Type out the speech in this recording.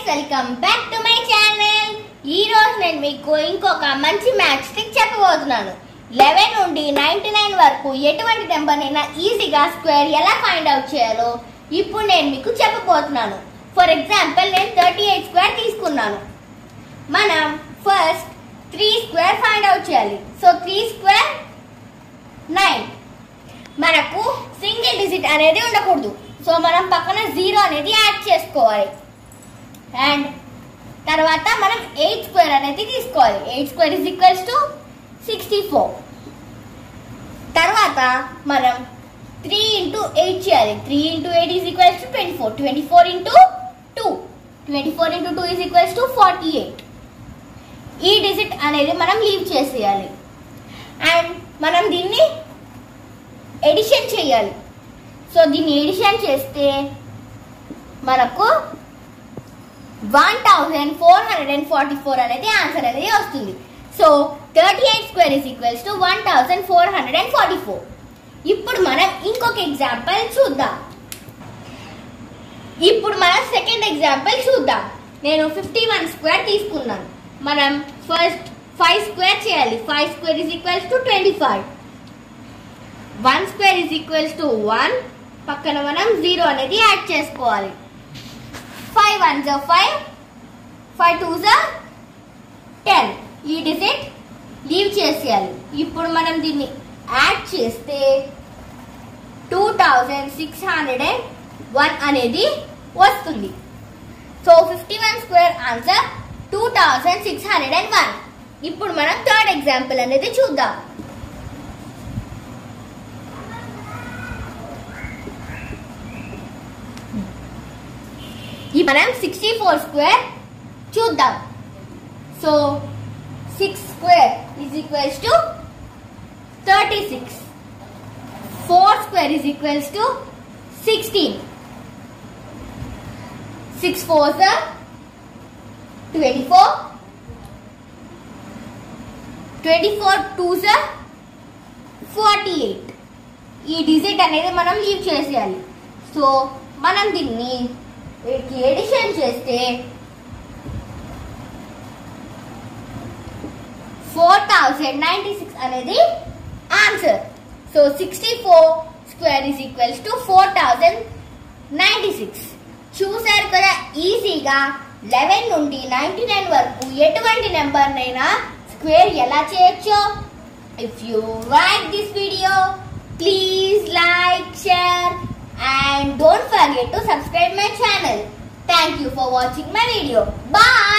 Welcome back to my channel ఈ రోజు నేను మీకు ఇంకొక మంచి మ్యాథ్స్ ట్రిక్ చెప్పబోతున్నాను లెవెన్ నుండి నైన్టీ నైన్ వరకు ఎటువంటి నెంబర్ అయినా ఈజీగా స్క్వేర్ ఎలా ఫైండ్ అవుట్ చేయాలో ఇప్పుడు నేను మీకు చెప్పబోతున్నాను ఫర్ ఎగ్జాంపుల్ నేను థర్టీ ఎయిట్ స్క్వేర్ తీసుకున్నాను మనం first three square find out చేయాలి సో త్రీ స్క్వేర్ నైన్ మనకు సింగిల్ డిజిట్ అనేది ఉండకూడదు సో మనం పక్కన జీరో అనేది యాడ్ చేసుకోవాలి అండ్ తర్వాత మనం ఎయిట్ స్క్వేర్ అనేది తీసుకోవాలి eight square is equals to sixty four తర్వాత మనం త్రీ ఇంటూ ఎయిట్ చేయాలి three into eight is equals to twenty four twenty four into two twenty four into two is equals to forty eight ఈ digit అనేది మనం leave చేసేయాలి and మనం దీన్ని edition చేయాలి సో దీన్ని ఎడిషన్ చేస్తే మనకు one thousand four hundred and forty four అనేది ఆన్సర్ అనేది వస్తుంది so thirty eight square is equals to one thousand four hundred and forty four ఇప్పుడు మనం ఇంకొక ఎగ్జాంపుల్ చూద్దాం ఇప్పుడు మనం సెకండ్ ఎగ్జాంపుల్ చూద్దాం నేను ఫిఫ్టీ వన్ స్క్వేర్ తీసుకున్నాను మనం ఫస్ట్ ఫైవ్ స్క్వేర్ చేయాలి five square is equals to twenty five one square is equals to one పక్కన మనం జీరో అనేది యాడ్ చేసుకోవాలి ఫైవ్ వన్ జా ఫైవ్ ఫైవ్ టూ జా టెన్ ఈ డిజిట్ లీవ్ చేసేయాలి ఇప్పుడు మనం దీన్ని యాడ్ చేస్తే two thousand six hundred and one అనేది వస్తుంది so fifty one square answer two thousand six hundred and one ఇప్పుడు మనం థర్డ్ ఎగ్జాంపుల్ అనేది చూద్దాం ఈ మనం సిక్స్టీ ఫోర్ స్క్వేర్ చూద్దాం so six square is equals to thirty six four square is equals to sixteen six four సార్ twenty four twenty four two సార్ forty eight ఈ డిజిట్ అనేది మనం లీవ్ చేసేయాలి సో మనం దీన్ని వీటికి ఎడిషన్ చేస్తే ఫోర్ థౌజండ్ నైంటీ సిక్స్ అనేది answer so sixty four square is equals to four thousand ninety six చూసారు కదా ఈజీగా లెవెన్ నుండి నైంటీ నైన్ వరకు ఎటువంటి నెంబర్నైనా స్క్వేర్ ఎలా చేయొచ్చో if you like this video please like share and don't forget to subscribe my channel. Thank you for watching my video. Bye.